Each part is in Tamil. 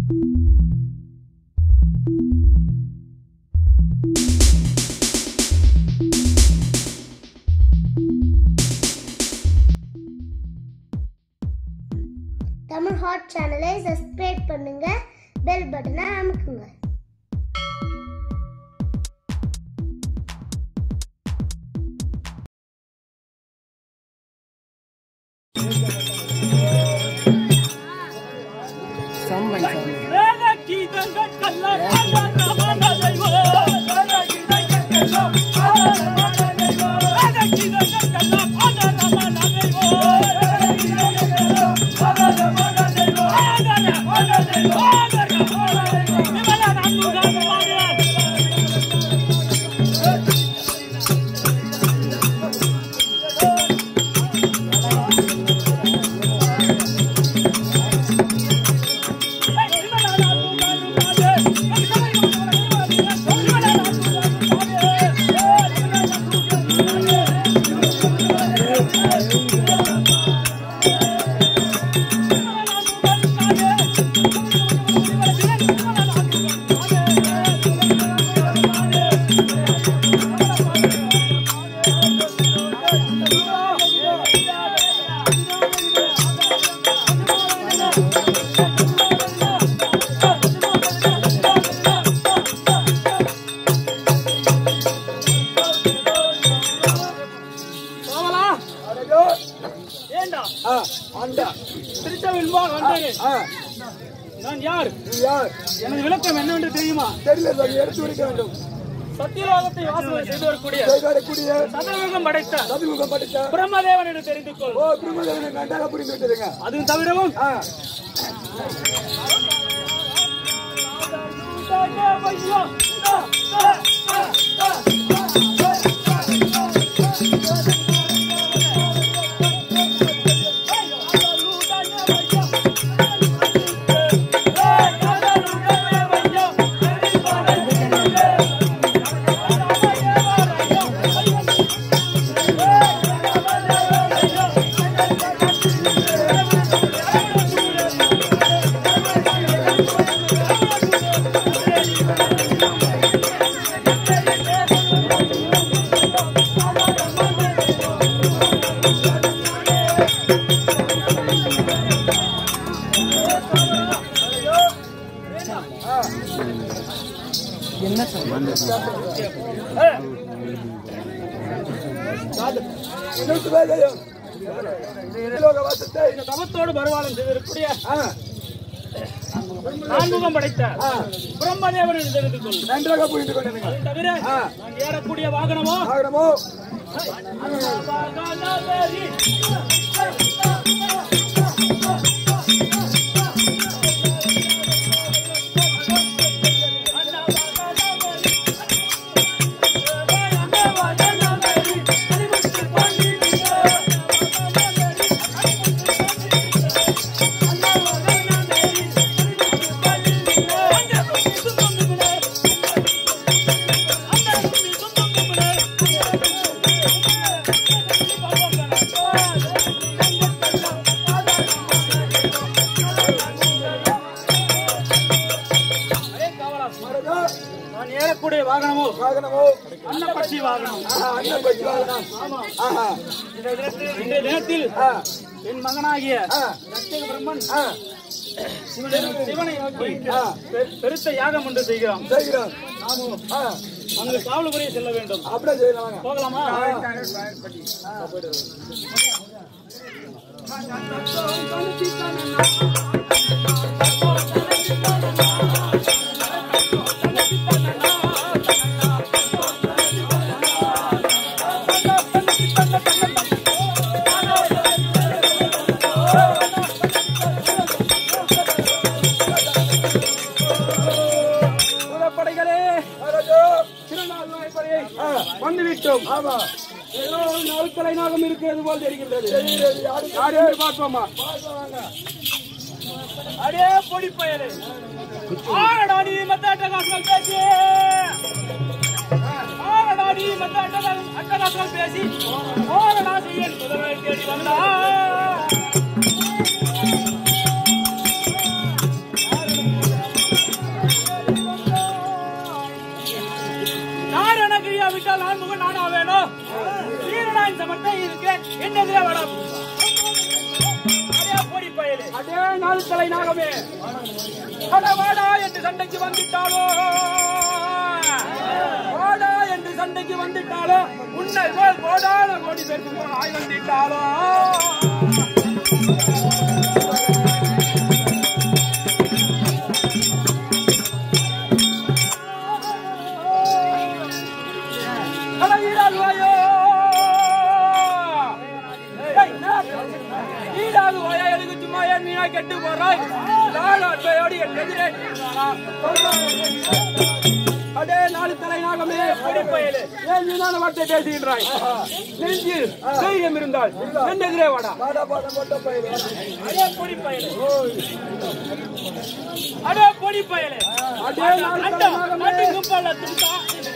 தமிழ் ஹாட் சேனலை சப்ஸ்கிரைப் பண்ணுங்க பெல் பட்டனை அமுக்குங்க பாவலா அடையோ ஏண்டா ஆ ஆண்டா திருச்சவில் வா வந்தேன் ஆ நான் யார் நீ யார் எனது விளக்கம் என்னவென்று தெரியுமா தெரியல சாமி எடுத்து முடிக்க வேண்டும் சத்தியலோகத்தை வாசனை செய்து வரக்கூடிய செய்தாடக்கூடிய சதவீதம் படைத்த சதுமுகம் படித்த பிரம்மதேவன் என்று தெரிந்து கொள் ஓ பிரம்மதேவனை நன்றாக புரிந்து விட்டுருங்க அதுவும் தவிரவும் ஆ இன்னொரு வேலையும் லோக வாசத்தை இந்த தவத்தோடு பருவாளம் செய்திருக்கக்கூடிய ஆ நான்முகம் படைத்த ஆ பிரம்மதேவன் என்று தெரிந்து கொள் நன்றாக புரிந்து கொண்டிருங்க அது தவிர ஆ. நான் ஏறக்கூடிய வாகனமோ ஆகணுமோ வாகனவரி. அரே காவலாஸ், மரதா நான் ஏறக்கூடிய வாகனமோ வாகனமோ அன்னப்பட்சி வாகனம் ஆ அண்ணன் பற்றி வாகனம் ஆஹா இந்த தினத்தில் இன்றைய தினத்தில் ஆ என் மகனாகிய ஆ தட்சக பிரம்மன் ஆ சிவனை சிவனை நோக்கி ஆ. பெ- பெருத்த யாகம் ஒன்று செய்கிறோம் செய்கிறோம் நாமும் ஆ அங்கு காவலுக்குரிய செல்ல வேண்டும் அப்படியே செய்யலாம் வாங்க போகலாமா புறப்படைகளே மரதா திருநாள் வாய்ப்படையை ஆ வந்து விட்டோம் ஆமா ஏதோ ஒரு நாட்களை நாகம் இருக்கிறது போல் தெரிகின்றது தெரிகிறது யாரு யார் என்று பார்ப்போமா அடே பொடி பயலே ஆரடா நீ மத்த அட்டகாசங்கள் பேசி ஆரடா நீ மத்த அட்டகாசம் அட்டகாசங்கள் பேசி ஆரடா செய்ய முதல்வர் தேடி வந்தா என்னதுல வடம் அடே பொடி பயலே அதே நாள் தலை நாகமே அட வாடா என்று சண்டைக்கு வந்துட்டாலோ வாடா என்று சண்டைக்கு வந்துட்டாலோ உன்னை போல் கோடான கோடி பேருக்கு ஆய் வந்துட்டாலோ அட ஈடாகுவாயோ ஏய், என்ன? ஈடாகுவாயா எனக்கு சும்மா ஏன் மீனா கெட்டு போறாய் லாலாட்டையோடு என் எதிரே நின்றானா? அடே நாலு தலை நாகமே பொடி பயலே ஏன் மீனான வார்த்தை பேசுகின்றாய் நெஞ்சில் தைரியம் இருந்தால் என் எதிரே வாடா பாடா பாடா போட்ட பயிர் அடே பொடி பயலே அடே பொடி பயலே அடே நாலு தலை நாகமே. கும்பல துண்டா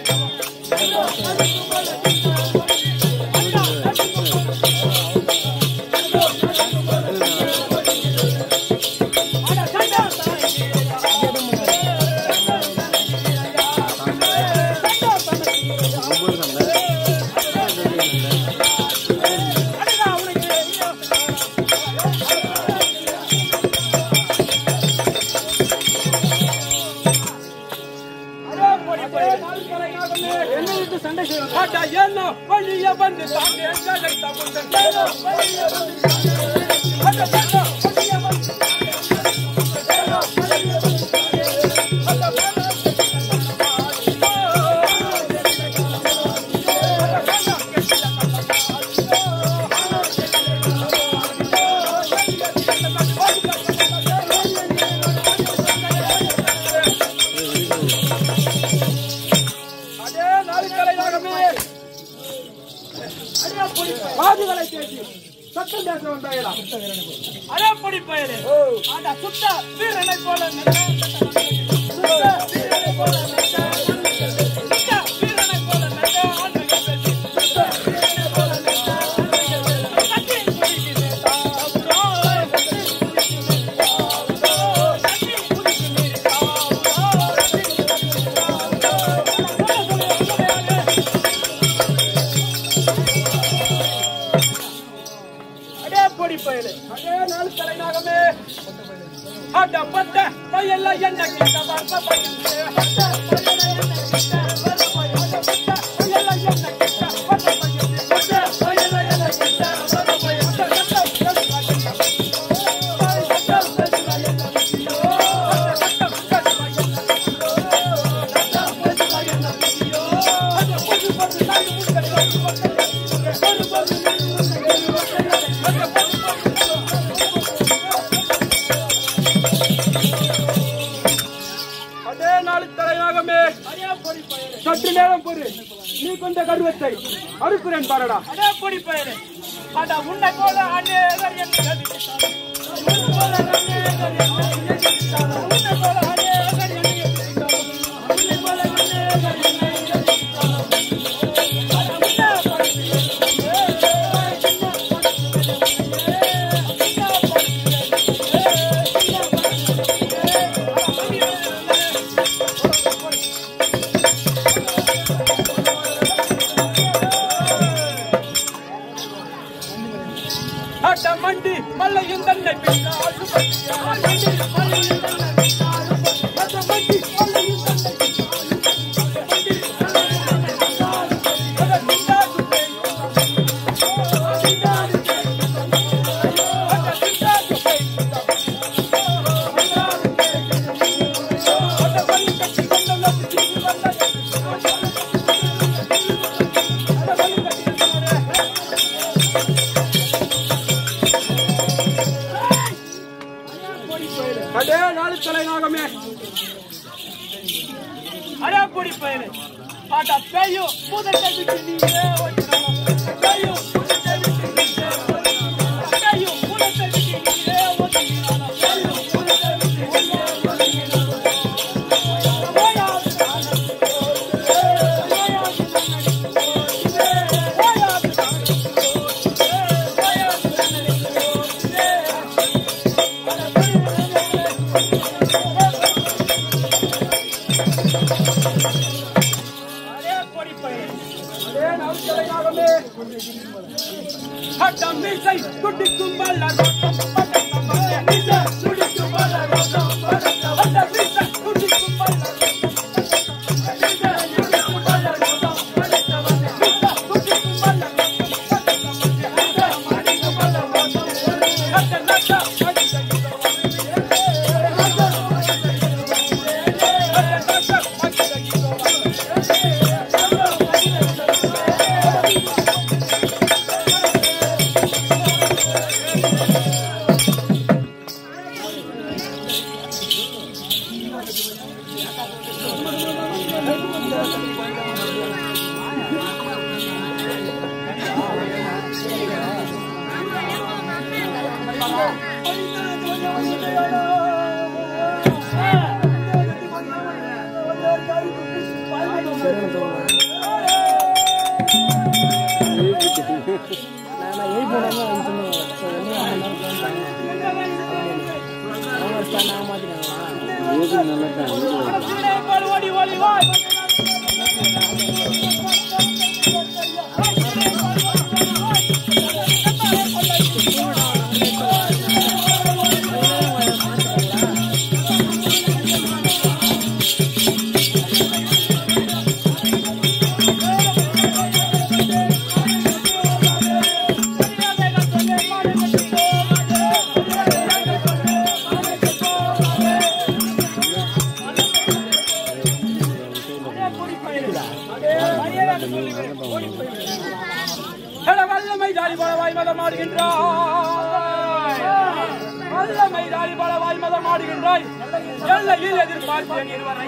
சண்டை செய்வோம் என்ன வழிய வந்து தாங்க எங்களை அதே நாளுக்கலை நாகமே பாதுகளை பேசி சட்டம் பேச வந்தாயிரா அதே பொடி பயலே அந்த சுத்த வீரனை போல நின்ற, சுத்த வீரனை போல நின்ற, சுத்த வீரனை போல நின்ற, ஆண்மையை பேசி, சுத்த வீரனை போல நின்ற, ஆண்மையை பேசி, கட்டி குடிக்குது தாவுரோ, கட்டி குடிக்குது தாவுரோ, கட்டி குடிக்குது தாவுரோ, கட்டி குடிக்குது அடே பொடி பயலே அடே நாலு தலைநாகமே அட பட்ட பயல என்ன கிட்ட வந்த பயலே பட்ட பயல என்ன கிட்ட வந்த பயலே பட்ட பயல என்ன கிட்ட வந்த பயலே பட்ட பயல என்ன கிட்ட வந்த பயலே அதே நாள் தலைநாகமே சற்று நேரம் பொறு நீ கொண்ட கருவத்தை அறுக்கிறேன் பாரடா அடே பொடி பயலே அட உன்னை போல அநேகர் என்னை எதிர்த்தார்கள். உன்னை போல அநேகர் என்னை எதிர்த்தார்கள். உன்னை போல அநேகர் என்னை எதிர்த்தார்கள். உன்னை போல அநேகர் என்னை எதிர்த்தார்கள். அட உன்னை படுத்தியே, அட மண்டி மல்லையும் தன்னை பின்னால் சுமத்திய. மண்டி மல்லையும் தன்னை பின்னால் சுமத்திய. அட மண்டி மல்லையும் தன்னை பின்னால் சுமத்திய. மண்டி மல்லையும் தன்னை பின்னால் சுமத்திய. அட சிந்தாது பேய். அட சிந்தாது பேய். அட சிந்தாது பேய். சிந்தாது பேய். அட வள்ளி கட்டி வந்தல்ல பிடிச்சு வந்தல்ல. அட வள்ளி கட்டி வந்தல்ல. அடே நாலு தலைநாகமே அடே பொடி பயலே ஆட்டா பேயோ பூதத்தை விட்டு நீயே ஓடினாலும் பேயோ பூதத்தை விட்டு நீயே ஓடினாலும் பேயோ பூதத்தை விட்டு நீயே ஓடினாலும் பேயோ பூதத்தை விட்டு நீயே ஓடினாலும் ஓயாது நானே ஓயாது நானே ஓயாது அதே பொடி பயலே அதே நாள் தலைநாகமே ஓட்டம் மீசை துடிக்கும் வல்லரோட்டம் பதட்டம் பதட்டம் மீசை துடிக்கும் வல்லரோட்டம் பதட்டம் பதட்டம் மீசை துடிக்கும் வல்லரோட்டம் மீசை துடிக்கும் வல்லரோட்டம் பதட்டம் பதட்டம் மீசை துடிக்கும் வல்லரோட்டம் பதட்டம் பதட்டம் மீசை துடிக்கும் ஓடி ஓடி வா எட வல்லமை ஜாலி பலவாய் மதமாடுகின்றாய் வல்லமை ஜாலி பலவாய் மதமாடுகின்றாய் எல்லையில் எதிர்பார்ப்பேன் இருவரை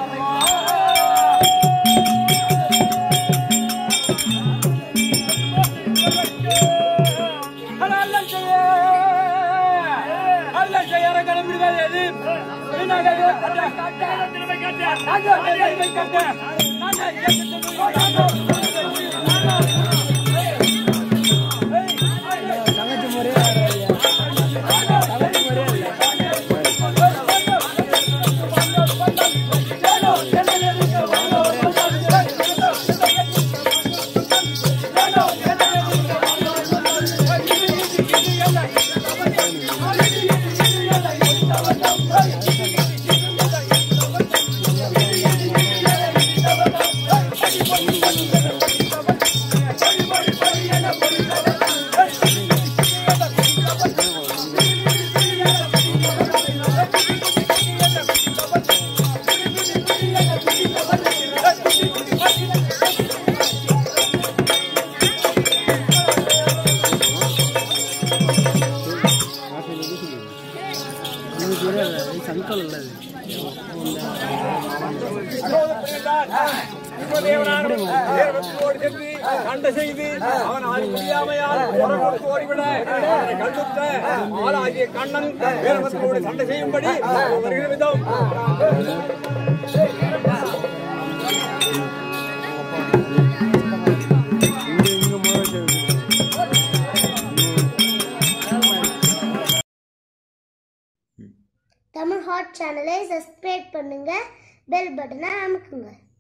அல்லல் செய்ய அல்லல் செய்ய அரங்கலம் விடுவது எது விநாயகரே, அட, அட, திரும்ப கேட்ட. அட, திரும்ப கேட்ட. நானே கண்ட செய்து அவன் ஆறு முடியாமையால் புறப்பட்டு ஓடிவிட அவனை கண்டுத்த ஆளாகிய கண்ணன் வீரபத்ரோடு சண்டை செய்யும்படி வருகிற விதம் தமிழ் ஹாட் சேனலை சப்ஸ்கிரைப் பண்ணுங்க பெல் பட்டனை அமுக்குங்க